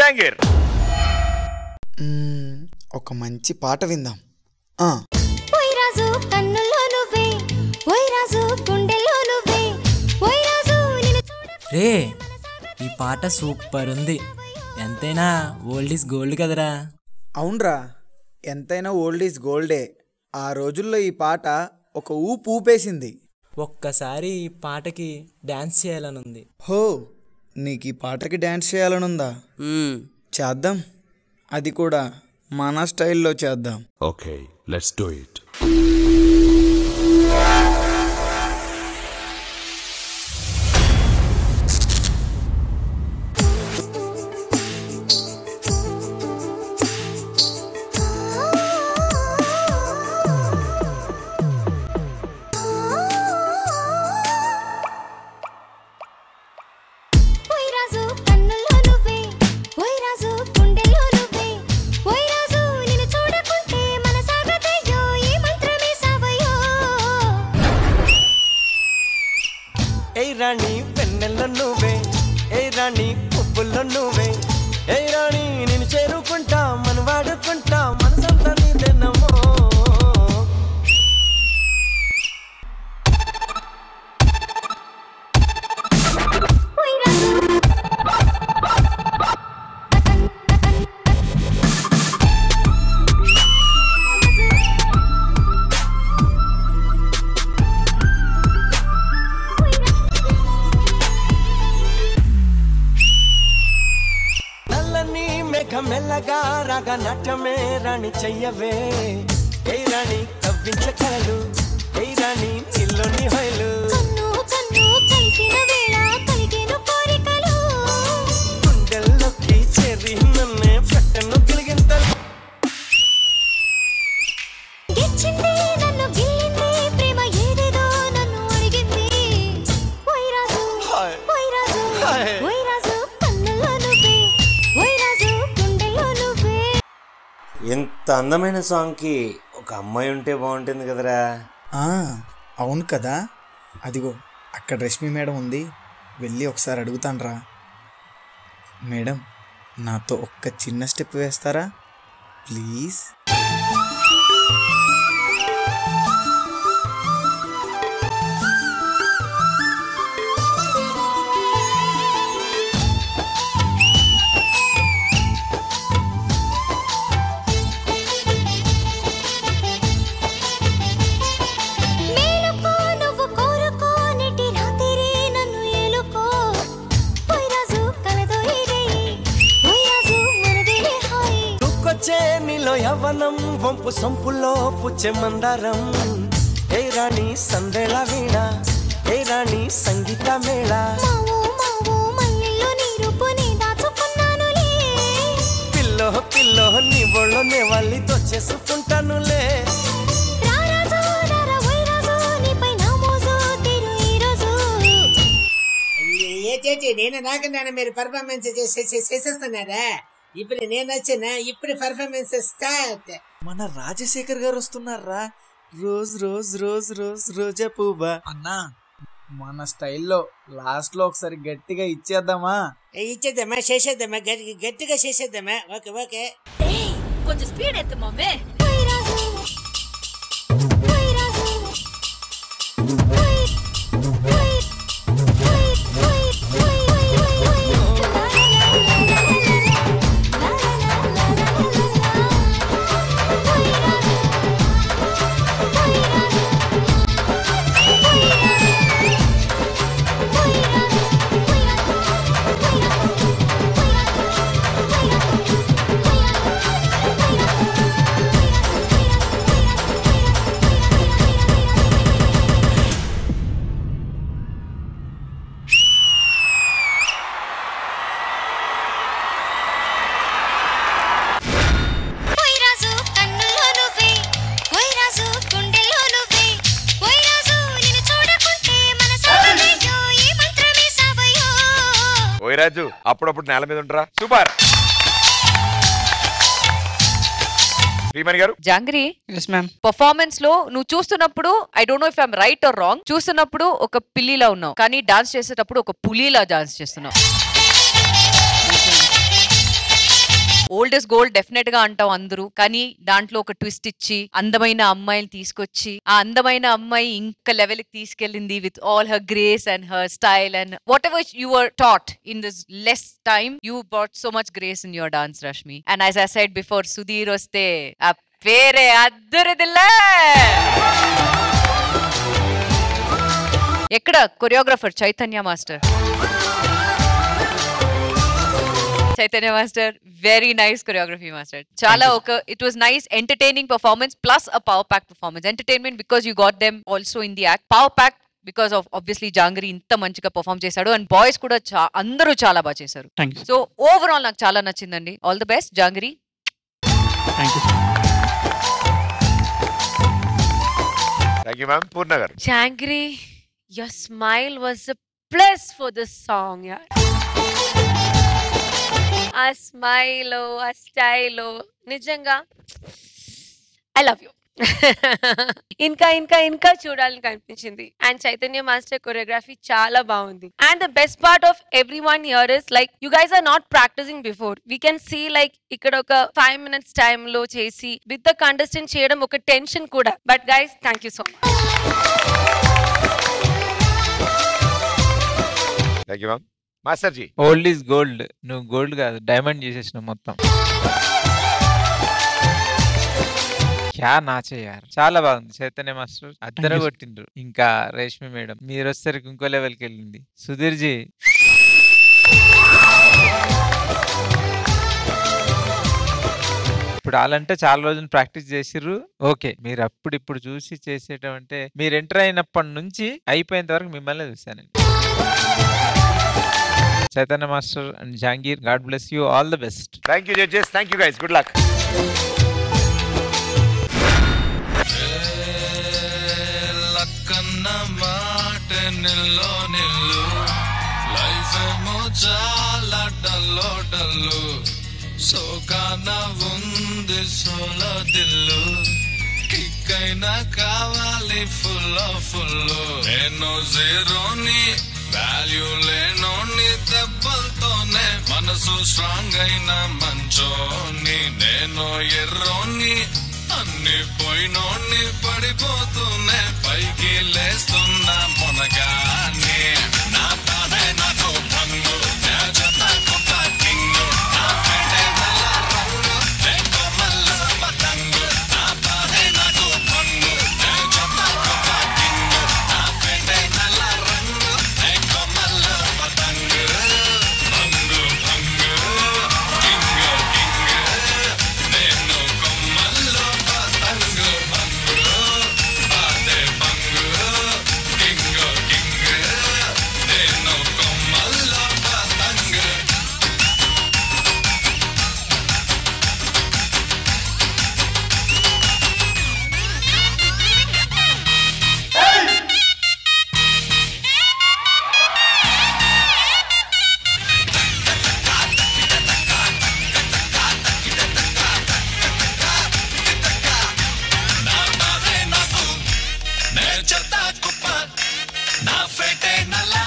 జహాంగీర్ మ్మ్, ఒక మంచి పాట విందాం ఆ, ఓయ్ రాజు కన్నుల్లో నువ్వే ఓయ్ రాజు గుండెల్లో నువ్వే ఓయ్ రాజు నిన్ను చూడ రే ఈ పాట సూపర్ ఉంది ఎంతైనా ఓల్డ్ ఈజ్ గోల్డ్ కదరా అవునరా ఎంతైనా ఓల్డ్ ఈజ్ గోల్డే ఆ రోజుల్లో ఈ పాట ఒక ఊపు ఊపేసింది ఒక్కసారి ఈ పాటకి డాన్స్ చేయాలని ఉంది హో నీకు ఈ పాటకి డ్యాన్స్ చేయాలనుందా చేద్దాం అది కూడా మన స్టైల్లో చేద్దాం Okay, let's do it. ఓయ్ రాజు కన్నుల్లో నువ్వే ఓయ్ రాజు గుండెల్లో నువ్వే ఓయ్ రాజు నిన్ను చూడకుంటే మన సాగతయ్యో ఈ మంత్రమే సావయో ఏయ్ రాణి వెన్నెల్లో నువ్వే ఏయ్ రాణి పువ్వుల్లో నువ్వే ఏయ్ రాణి నేను చేరుకుంటా మన వాడుకుంటా మనసంతా నీదేనమ్మో ఓయ్ రాజు నల్లని మేఘ మెల్లగా రాగా నాట్యమే రాణి చెయ్యవే ఏయ్ రాణి కవ్వించ కలలు ఏయ్ రాణి నీలోని హొయలు కన్ను కన్ను కలిసిన వేళ కలిగేను కోరికలు గుండెల్లోకి చేరి నన్నే పెట్టను గిలిగింతలు గిచ్చింది నన్ను గిల్లింది ప్రేమ ఏదేదో నన్ను అడిగింది ఓయ్ రాజు హాయ్. ఓయ్ రాజు హాయ్. ఓయ్ రాజు కన్నుల్లో నువ్వే ఓయ్ రాజు గుండెల్లో నువ్వే ఇంత అందమైన సాంగ్కి ఒక అమ్మాయి ఉంటే బాగుంటుంది కదరా ఆ, అవును కదా అదిగో అక్కడ రష్మి మేడం ఉంది వెళ్ళి ఒకసారి అడుగుతాన్రా మేడం నాతో ఒక్క చిన్న స్టెప్ వేస్తారా ప్లీజ్ మేలుకో నువ్వు కోరుకో నెటి రాత్రి నన్ను ఏలుకో ఓయ్ రాజు కలదో ఇదే ఓయ్ రాజు మనదేలే హాయ్ దూకొచ్చే నీలో యవ్వనం వంపు సొంపుల్లో పుచ్చే మందారం ఏ రాణి సందేళ వీణ ఏ రాణి సంగీత మేళ మావో మావో మల్లెల్లో నీ రూపుని దాచుకున్నానులే పిల్లో పిల్లో నీ ఒళ్ళోనే వాళ్ళి దొచ్చేసుకుంటానులే రా రాజు రారా ఓయ్ రాజు నీపై నా మోజు తీరు ఈ రోజు ఏ చేతి నేను నాకన్నా మీరు పర్ఫార్మెన్స్ చేసే చేసేస్తున్నారా ఇప్పుడు నేను వచ్చిన ఇప్పుడు పర్ఫార్మెన్స్ స్టార్ట్ మన రాజశేఖర్ గారు వస్తున్నారా రోజ్ రోజ్ రోజ్ రోజ్ రోజా పువ్వా అన్నా మన స్టైల్లో లాస్ట్ లో ఒకసారి గట్టిగా ఇచ్చేద్దామా ఇచ్చేద్దామా చేసేద్దామా గట్టి గట్టిగా చేసేద్దామా ఓకే ఓకే కొంచెం స్పీడ్ ఎత్తు మమ్మీ ఓయ్ రాజు ఓయ్ రాజు ఓయ్ ఓయ్ ఓయ్ ఓయ్ ఓయ్ ఓయ్ ఓయ్ రాజు కన్నుల్లో నువ్వే ఓయ్ రాజు గుండెల్లో నువ్వే ఓయ్ రాజు నిన్ను చూడకుంటే మనసాగదయ్యో ఈ మంత్రమే సావయో ఓయ్ రాజు అప్పుడప్పుడు నేల మీద ఉంటారా సూపర్ శ్రీమణి గారు జాంగ్రీ పర్ఫార్మెన్స్ లో నువ్వు చూస్తున్నప్పుడు I don't know if I'm right or wrong చూస్తున్నప్పుడు ఒక పిల్లిలా ఉన్నావు కానీ డాన్స్ చేసేటప్పుడు ఒక పులిలా డాన్స్ చేస్తున్నావు ఓల్డెస్ట్ గోల్డ్ డెఫినెట్ గా అంటాం అందరూ కానీ దాంట్లో ఒక ట్విస్ట్ ఇచ్చి అందమైన అమ్మాయిని తీసుకొచ్చి ఆ అందమైన అమ్మాయి ఇంకా లెవెల్ కి తీసుకెళ్ళింది with all her grace and her style and whatever you are taught in this less time you bought so much grace in your dance Rashmi and as I said before Sudheer వస్తే ఆ పేరే అద్దరిదిల్లే ఎక్కడ choreographer Chaitanya master Chaitanya master very nice choreography master చాలా ఒక it was nice entertaining performance plus a power pack performance entertainment because you got them also in the act power pack because of obviously Jangri ఇంత మంచిగా perform చేశాడు and boys కూడా చా- అందరూ చాలా బాగా చేశారు థ్యాంక్ యూ సో ఓవరాల్ నాకు చాలా నచ్చిందండి all the best Jangri thank you thank you ma'am Poorna గారు Jangri, your smile was a plus for this song, yeah. ఆ స్మైల్ ఆ స్టైల్ నిజంగా ఐ లవ్ యూ ఇంకా ఇంకా ఇంకా చూడాలని కనిపించింది అండ్ చైతన్య మాస్టర్ కొరియోగ్రఫీ చాలా బాగుంది and the best part of every one year is like you guys are not practising before we can see like ఇక్కడ ఒక ఫైవ్ మినిట్స్ టైమ్ లో చేసి విత్ ద కంటెస్టెంట్ చేయడం ఒక టెన్షన్ కూడా but guys thank you so much thank you ma'am master ji old is gold నువ్వు gold కాదు diamond చేసేసినావు మొత్తం క్యా నాచే యార్ చాలా బాగుంది చైతన్య మాస్టర్ అద్దర sir. కొట్టిండ్రు ఇంకా రేష్మి మేడం మీరు వచ్చేసరికి ఇంకో లెవెల్కి వెళ్ళింది సుధీర్ జీ ఇప్పుడు వాళ్ళంటే చాలా రోజులు ప్రాక్టీస్ చేసిర్రు ఓకే మీరు అప్పుడు ఇప్పుడు చూసి చేసేటం అంటే మీరు ఎంటర్ అయినప్పటి నుంచి అయిపోయేంత వరకు మిమ్మల్ని చూశానండి Chaitanya master and Jangir god bless you all the best thank you judges thank you guys good luck లక్కన్న మాట నిల్లో నిల్లు లైఫ్ ఏమో చాలా డల్లో డల్లు సోకాన ఉంది సోలో దిల్లు కిక్ అయినా కావాలి ఫుల్ ఫుల్ నేను జీరోని వాల్యూ లేనోని దెబ్బలతోనే మనసు స్ట్రాంగ్ అయిన మంచోని నేను ఎర్రోని అన్ని పోయినోని పడిపోతూనే పైకి లేస్తున్నా మొనగానే నా బాధే నాకు భంగు నా జత కొత్త కింగు నా ఫెడే నల్ల రంగు నే కొమ్మల్లో పతంగు నా బాధే నాకు భంగు నా జత కొత్త కింగు నా ఫెడే నల్ల రంగు నే కొమ్మల్లో పతంగు భంగు భంగు కింగు కింగు నేను కొమ్మల్లో పతంగు భంగు బాధే భంగు కింగు కింగు నేను కొమ్మల్లో పతంగు నా బాధే నాకు నే చెత్త కుప్ప నా ఫేటే నల్ల